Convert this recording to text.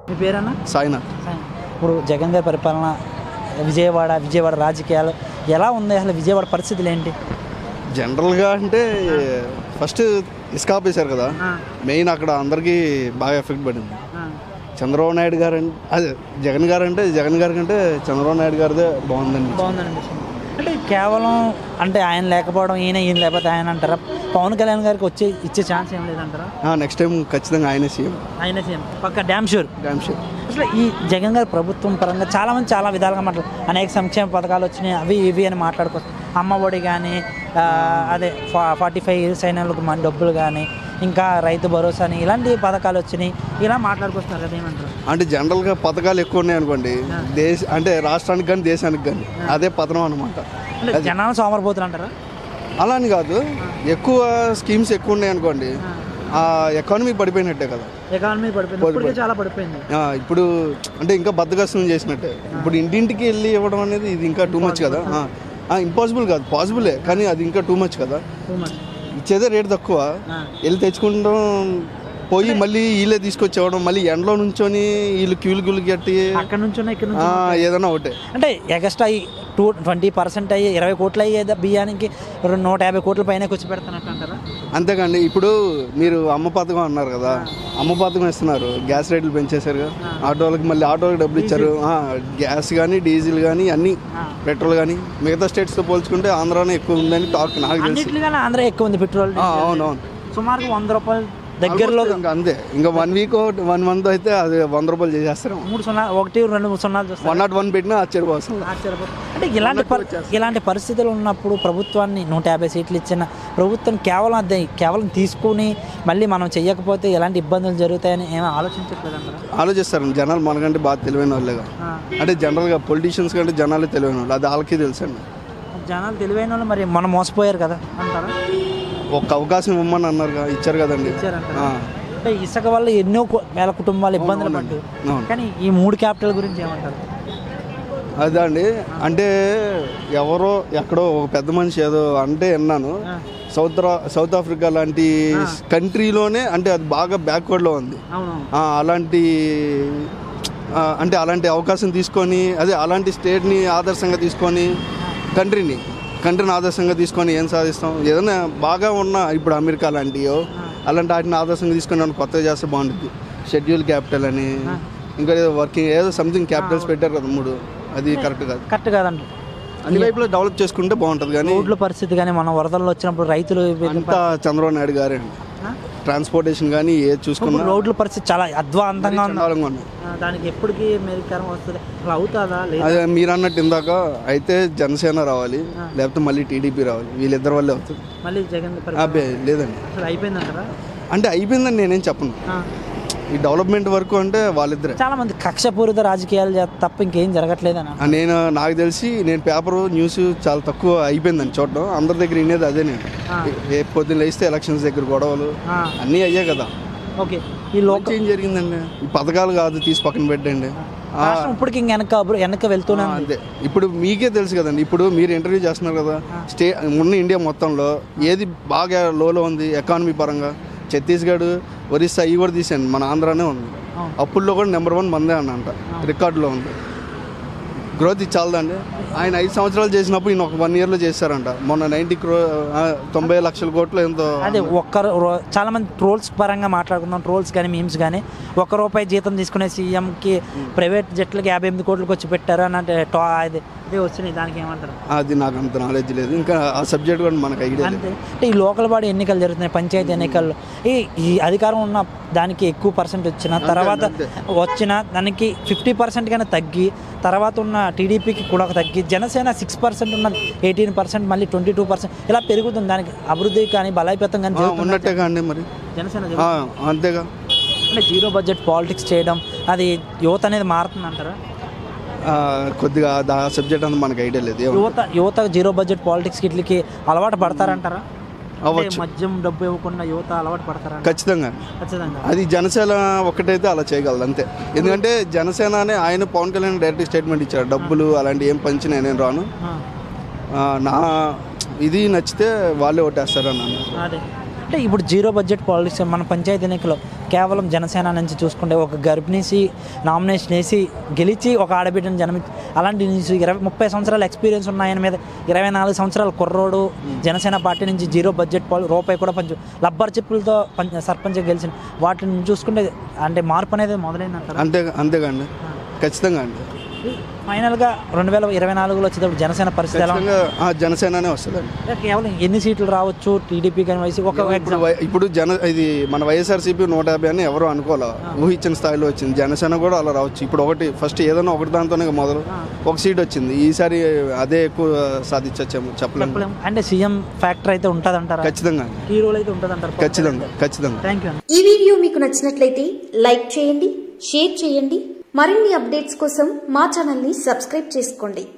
మీ పేరన్నా సాయినాథ్ ఇప్పుడు జగన్ గారి పరిపాలన విజయవాడ విజయవాడ రాజకీయాలు ఎలా ఉంది అసలు విజయవాడ పరిస్థితులు ఏంటి జనరల్గా అంటే ఫస్ట్ ఇసుక ఆపేశారు కదా మెయిన్ అక్కడ అందరికీ బాగా ఎఫెక్ట్ పడింది చంద్రబాబు నాయుడు గారు అంటే అదే జగన్ గారు అంటే జగన్ గారి కంటే చంద్రబాబు నాయుడు గారిదే బాగుందండి బాగుందండి అంటే కేవలం అంటే ఆయన లేకపోవడం ఈయన ఈయన లేకపోతే ఆయన అంటారా పవన్ కళ్యాణ్ గారికి వచ్చే ఇచ్చే ఛాన్స్ ఏం లేదంటారా నెక్స్ట్ టైం ఖచ్చితంగా ఆయనే సీఎం ఆయన సీఎం పక్క డ్యామ్ షూర్ డ్యామ్ షూర్ అసలు ఈ జగన్ గారి ప్రభుత్వం పరంగా చాలా మంది చాలా విధాలుగా మాట్లాడు అనేక సంక్షేమ పథకాలు వచ్చినాయి అవి ఇవి అని మాట్లాడుకోవచ్చు అమ్మ ఒడి కానీ అదే ఫార్టీ ఫైవ్ ఇయర్స్ అయిన వాళ్ళకి మన డబ్బులు కానీ ఇంకా రైతు భరోసా అని ఇలాంటి పథకాలు వచ్చినాయి ఇలా మాట్లాడుకొస్తున్నారు కదా ఏమంటారు అంటే జనరల్గా పథకాలు ఎక్కువ ఉన్నాయి అనుకోండి దేశ అంటే రాష్ట్రానికి కానీ దేశానికి కానీ అదే పథనం అనమాట అంటే జనాలు సోమరిపోతులు అంటారా అలా అని కాదు ఎక్కువ స్కీమ్స్ ఎక్కువ ఉన్నాయి అనుకోండి ఆ ఎకానమీ పడిపోయినట్టే కదా ఎకానమీ పడిపోయింది ఇప్పటికే చాలా పడిపోయింది ఆ, ఇప్పుడు అంటే ఇంకా బద్దకష్టం చేసినట్టే ఇప్పుడు ఇంటింటికి వెళ్ళి ఇవ్వడం అనేది ఇది ఇంకా టూ మచ్ కదా ఇంపాసిబుల్ కాదు పాసిబులే కానీ అది ఇంకా టూ మచ్ కదా టూ మచ్ ఇచ్చేదే రేట్ తక్కువ వెళ్ళి తెచ్చుకుంటాం పోయి మళ్ళీ వీళ్ళే తీసుకొచ్చి ఇవ్వడం మళ్ళీ ఎండలో నుంచొని వీళ్ళు క్యూలు క్యూలు కట్టి అక్కడ నుంచి ఇక్కడ ఆ, నుంచి ఏదైనా ఒకటే అంటే ఎగస్ట్రా అయ్యి టూ ట్వంటీ పర్సెంట్ అయ్యి ఇరవై కోట్లు అయ్యే బియ్యానికి రెండు నూట యాభై కోట్ల పైన కూర్చో పెడుతున్నట్టు అంటారా అంతేకాండి ఇప్పుడు మీరు అమ్మ పథకం అన్నారు కదా అమ్మ పథకం ఇస్తున్నారు గ్యాస్ రేట్లు పెంచేశారు కదా ఆటోలకి మళ్ళీ ఆటోలకు డబ్బులు ఇచ్చారు ఆ, గ్యాస్ కానీ డీజిల్ కానీ అన్నీ పెట్రోల్ కానీ మిగతా స్టేట్స్తో పోల్చుకుంటే ఆంధ్రానే ఎక్కువ ఉందని టాక్ నాకు తెలిసి అన్నిటికన్నా ఆంధ్ర ఎక్కువ ఉంది పెట్రోల్ ఆ, అవునవును సుమారుగా వంద రూపాయలు దగ్గరలో ఇంకా అంతే ఇంకా వన్ వీక్ వన్ మంత్ అయితే అది వంద రూపాయలు చేసేస్తారు మూడు సున్నా ఒకటి రెండు మూడు సున్నాలు చూస్తారు వన్ నాట్ వన్ పెట్టినా ఆశ్చర్యపోతుంది ఆశ్చర్యపోతారు. అంటే ఇలాంటి పరి- ఇలాంటి పరిస్థితులు ఉన్నప్పుడు ప్రభుత్వాన్ని నూట యాభై సీట్లు ఇచ్చిన ప్రభుత్వం కేవలం అది కేవలం తీసుకుని మళ్ళీ మనం చెయ్యకపోతే ఎలాంటి ఇబ్బందులు జరుగుతాయని ఏమీ ఆలోచించట్లేదంటారా ఆలోచిస్తారు జనాలు మనకంటే బాగా తెలివైన వాళ్ళేగా అంటే జనరల్గా పొలిటీషియన్స్ కంటే జనాలే తెలివైన వాళ్ళు అది వాళ్ళకి తెలుసండి జనాలు తెలివైన వాళ్ళు మరి మనం మోసపోయారు కదా అంటారా ఒక్క అవకాశం ఇవ్వమని అన్నారుగా ఇచ్చారు కదండి ఇచ్చారంటారా ఆ, అంటే ఇసుక వల్ల ఎన్నో కో- వేల కుటుంబాలు ఇబ్బందులు పడ్డాయి అవును. కానీ ఈ మూడు క్యాపిటల్ గురించి ఏమంటారు అదే అండి అంటే ఎవరో ఎక్కడో ఒక పెద్ద మనిషి ఏదో అంటే విన్నాను సౌత్ రా- సౌత్ ఆఫ్రికా లాంటి కంట్రీలోనే అంటే అది బాగా బ్యాక్వర్డ్లో ఉంది అవును ఆ, అలాంటి ఆ, అంటే అలాంటి అవకాశం తీసుకొని అదే అలాంటి స్టేట్ని ఆదర్శంగా తీసుకొని కంట్రీని కంట్రీని ఆదర్శంగా తీసుకొని ఏం సాధిస్తాం ఏదైనా బాగా ఉన్న ఇప్పుడు అమెరికా లాంటివో అలాంటి వాటిని ఆదర్శంగా తీసుకొని మనం కొత్తగా చేస్తే బాగుంటుంది షెడ్యూల్ క్యాపిటల్ అని ఇంకా ఏదో వర్కింగ్ ఏదో సంథింగ్ క్యాపిటల్స్ పెట్టారు కదా మూడు అది కరెక్ట్ కాదు కరెక్ట్ కాదంట అన్ని వైపులో డెవలప్ చేసుకుంటే బాగుంటుంది కానీ రోడ్ల పరిస్థితి కానీ మన వరదల్లో వచ్చినప్పుడు రైతులు అంతా చంద్రబాబు నాయుడు గారే ట్రాన్స్పోర్టేషన్ కానీ ఏది చూసుకున్నా రోడ్ల పరిస్థితి చాలా అధ్వాంతంగా ఉంది చండాలంగా ఉన్నాయి ఆ, దానికి ఎప్పటికీ మెరికరం వస్తుంది అసలు అవుతుందా లేదా అదే మీరు అన్నట్టు ఇందాక అయితే జనసేన రావాలి లేకపోతే మళ్ళీ టీడీపీ రావాలి వీళ్ళిద్దరి వల్లే అవుతుంది మళ్ళీ జగన్ పరిపాలన అబ్బే లేదండి అసలు అయిపోయిందంటారా అంటే అయిపోయిందని నేనేం చెప్పను ఆ. ఈ డెవలప్మెంట్ వరకు అంటే వాళ్ళిద్దరే చాలా మంది కక్షపూరిత రాజకీయాలు చేస్తే తప్ప ఇంకేం జరగట్లేదన్న ఆ, నేను నాకు తెలిసి నేను పేపర్ న్యూస్ చాలా తక్కువ అయిపోయిందని చూడడం అందరి దగ్గర వినేది అదే నేను ఏ పొద్దున్న లేస్తే ఎలక్షన్స్ దగ్గర గొడవలు ఆ. అన్నీ అయ్యాయి కదా ఓకే ఈ లోక మంచి ఏం జరిగిందండి ఈ పథకాలు కాదు తీసి పక్కన పెట్టండి ఆ, రాష్ట్రం ఇప్పటికి ఇంక వెనక అబ్రు- వెనక వెళ్తూనే ఉంది అంతే ఇప్పుడు మీకే తెలుసు కదండి ఇప్పుడు మీరు ఇంటర్వ్యూ చేస్తున్నారు కదా స్టే ఉన్న ఇండియా మొత్తంలో ఏది బాగా లోలో ఉంది ఎకానమీ పరంగా ఛత్తీస్గఢ్ ఒరిస్సా ఇవి కూడా తీసాను మన ఆంధ్రానే ఉంది అవును. అప్పుల్లో కూడా నెంబర్ వన్ మందే అని అంట రికార్డులో ఉంది గ్రోత్ ఇచ్చాలదండి ఆయన ఐదు సంవత్సరాలు చేసినప్పుడు ఈయన ఒక వన్ ఇయర్లో చేశారంట మొన్న నైంటీ క్రో ఆ, తొంభై లక్షల కోట్లు ఎంతో అదే ఒక్కరు రో- చాలా మంది ట్రోల్స్ పరంగా మాట్లాడుకుందాం ట్రోల్స్ కానీ మీమ్స్ కానీ ఒక్క రూపాయి జీతం తీసుకునే సీఎంకి ప్రైవేట్ జట్లకి యాభై ఎనిమిది కోట్లకి వచ్చి పెట్టారు అని అంటే టా అది ఇదే వచ్చినాయి దానికి ఏమంటారు అది నాకు అంత నాలెడ్జ్ లేదు ఇంకా ఆ సబ్జెక్ట్ కూడా మనకు ఐడియా లేదు అంతే అంటే ఈ లోకల్ బాడీ ఎన్నికలు జరుగుతున్నాయి పంచాయతీ ఎన్నికల్లో ఈ ఈ అధికారం ఉన్న దానికి ఎక్కువ పర్సెంట్ వచ్చిన తర్వాత వచ్చిన దానికి ఫిఫ్టీ పర్సెంట్ కన్నా తగ్గి తర్వాత ఉన్న టీడీపీకి కూడా తగ్గి జనసేన సిక్స్ పర్సెంట్ ఉన్న ఎయిటీన్ పర్సెంట్ మళ్ళీ ట్వంటీ టూ పర్సెంట్ ఇలా పెరుగుతుంది దానికి అభివృద్ధి కానీ బలోపేతం కానీ ఆ, జరుగుతుంది ఉన్నట్టే కాండి మరి జనసేన ఆ, అంతేగా అంటే జీరో బడ్జెట్ పాలిటిక్స్ చేయడం అది యువత అనేది మారుతుంది అంటారా ఆ, కొద్దిగా ఆ సబ్జెక్ట్ అంతా మనకు ఐడియా లేదు ఏమో. యువత యువత జీరో బడ్జెట్ పాలిటిక్స్ ఇట్లకి అలవాటు పడతారంటారా అంటే అవ్వచ్చు మద్యం డబ్బు ఇవ్వకుండా యువత అలవాటు పడతారంట ఖచ్చితంగా ఖచ్చితంగా అది జనసేన ఒక్కటైతే అలా చేయగలదు అంతే ఎందుకంటే జనసేన అనే ఆయన పవన్ కళ్యాణ్ డైరెక్ట్ స్టేట్మెంట్ ఇచ్చారు డబ్బులు అలాంటి ఏం పంచినా నేను రాను ఆ, ఆ, నా ఇది నచ్చితే వాళ్ళే ఓటేస్తారు అని అన్నారు అదే అంటే ఇప్పుడు జీరో బడ్జెట్ పాలసీ మన పంచాయతీ ఎన్నికలో కేవలం జనసేన నుంచి చూసుకుంటే ఒక గర్భిణీసి నామినేషన్ వేసి గెలిచి ఒక ఆడబిడ్డను జన్మి అలాంటి నుంచి ఇరవై ముప్పై సంవత్సరాల ఎక్స్పీరియన్స్ ఉన్నాయని మీద ఇరవై నాలుగు సంవత్సరాల కుర్రోడు జనసేన పార్టీ నుంచి జీరో బడ్జెట్ పాలసీ రూపాయి కూడా పంచు లబ్బర్ చెప్పులతో పంచ సర్పంచ్ గెలిచిన వాటిని చూసుకుంటే అంటే మార్పు అనేది మొదలైందంటారు అంతే అంతేగాండి ఖచ్చితంగా అండి ఫైనల్గా రెండు వేల ఇరవై నాలుగులో వచ్చేటప్పుడు జనసేన పరిస్థితి ఎలా ఉంది? ఖచ్చితంగా ఆ, జనసేననే వస్తుందండి కేవలం ఎన్ని సీట్లు రావచ్చు టీడీపీ కానీ వైసీ ఒక ఇప్పుడు ఎగ్జామ్ వై- ఇప్పుడు జన ఇది మన వైఎస్ఆర్సీపీ నూట యాభై అని ఎవరు అనుకోలే ఊహించిన స్థాయిలో వచ్చింది జనసేన కూడా అలా రావచ్చు ఇప్పుడు ఒకటి ఫస్ట్ ఏదైనా ఒకటి దాంతోనే మొదలు ఒక సీట్ వచ్చింది ఈసారి అదే ఎక్కువ సాధించచ్చేమో చెప్పలేము చెప్పలేము అంటే సీఎం ఫ్యాక్టర్ అయితే ఉంటుంది అంటారా ఖచ్చితంగా ఈ రోల్ అయితే ఉంటుంది అంటారు ఖచ్చితంగా ఖచ్చితంగా థ్యాంక్ యూ ఈ వీడియో మీకు నచ్చినట్లయితే లైక్ చేయండి షేర్ చేయండి మరిన్ని అప్డేట్స్ కోసం మా ఛానల్ని సబ్స్క్రైబ్ చేసుకోండి